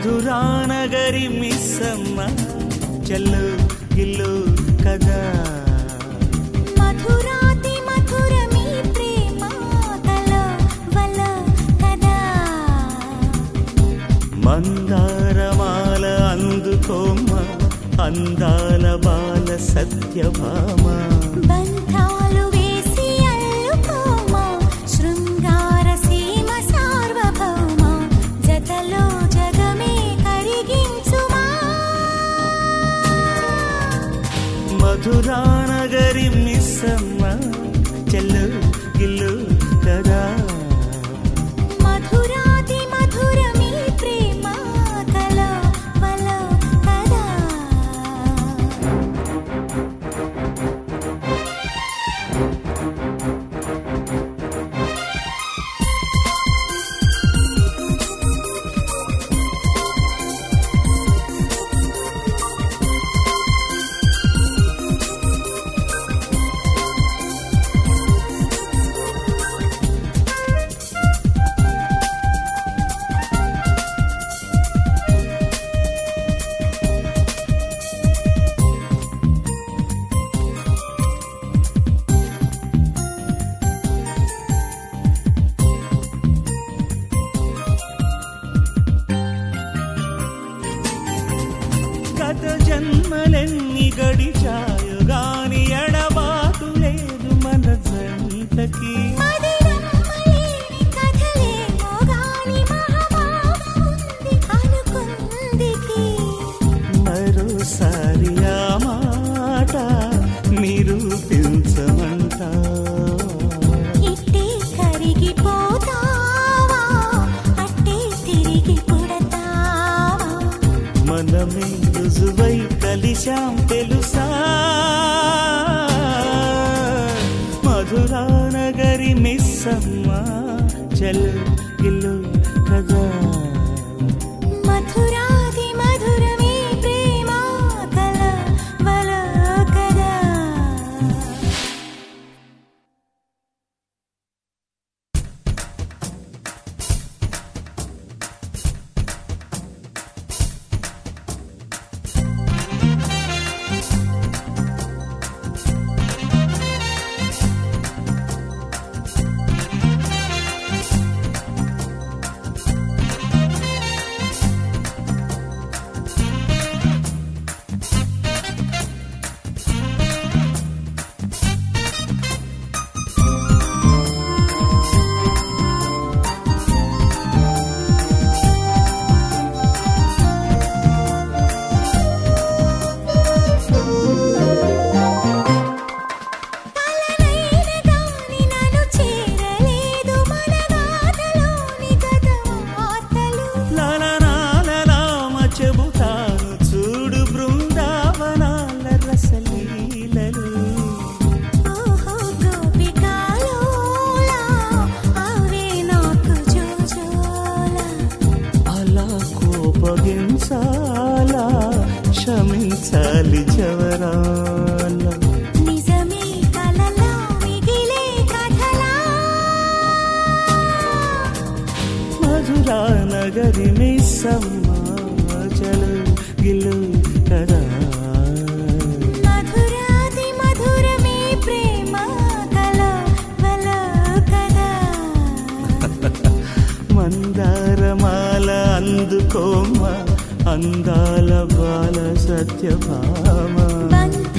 మధురానగరి మిస్సమ్మ చెల్లు గిల్లు కదా మధురాతి మధురమీ ప్రేమ కల వల కదా మందారమాల అందుకోమ్మ అందాల బాల సత్యభామ బంధాలు వేసి అల్లుకోమా శృంగార సీమ సార్వభౌమ జతలో జగమే కరిగించుమా మధురానగరి మిస్సమ్మ చెల్లు గిల్లు కదా మధురాతి మధురమీ ప్రేమ కల వల కదా గత జన్మలెన్ని గడిచాయో గాని ఎడబాటు లేదు మన జంటకి మదిరమ్మలేని కథలేమో గాని మహాభావముంది అనుకుందికి మరోసారి ఆ మాట నిరూపించమంట ఇట్టే కరిగిపోతావా అట్టే తిరిగి పుడతావా మనమే రుజువై కలిశాం తెలుసా మధురానగరి మిస్సమ్మ చల్ గిల్లు కదా మధురాది మధురమే ప్రేమ కల వల కదా కలనైన గాని నన్ను చేరలేదు మన గాథలోని గత వార్తలు లలనాలలామ చెబుతాను చూడు బృందావనాల రసలీలలు ఓహో గోపికాలోలా అవే నాకు జోజోలా అలా కోపగించాలా క్షమించాలి జవరాల నిజమే కలలా మిగిలే కథలా మధురా నగరి మిస్సమ్మ చలు గిల్లు కదా మధురాది మధురమే ప్రేమ కల వల కదా మందారమాల అందుకోమ్మ అందాల బాల సత్యభామ బంధ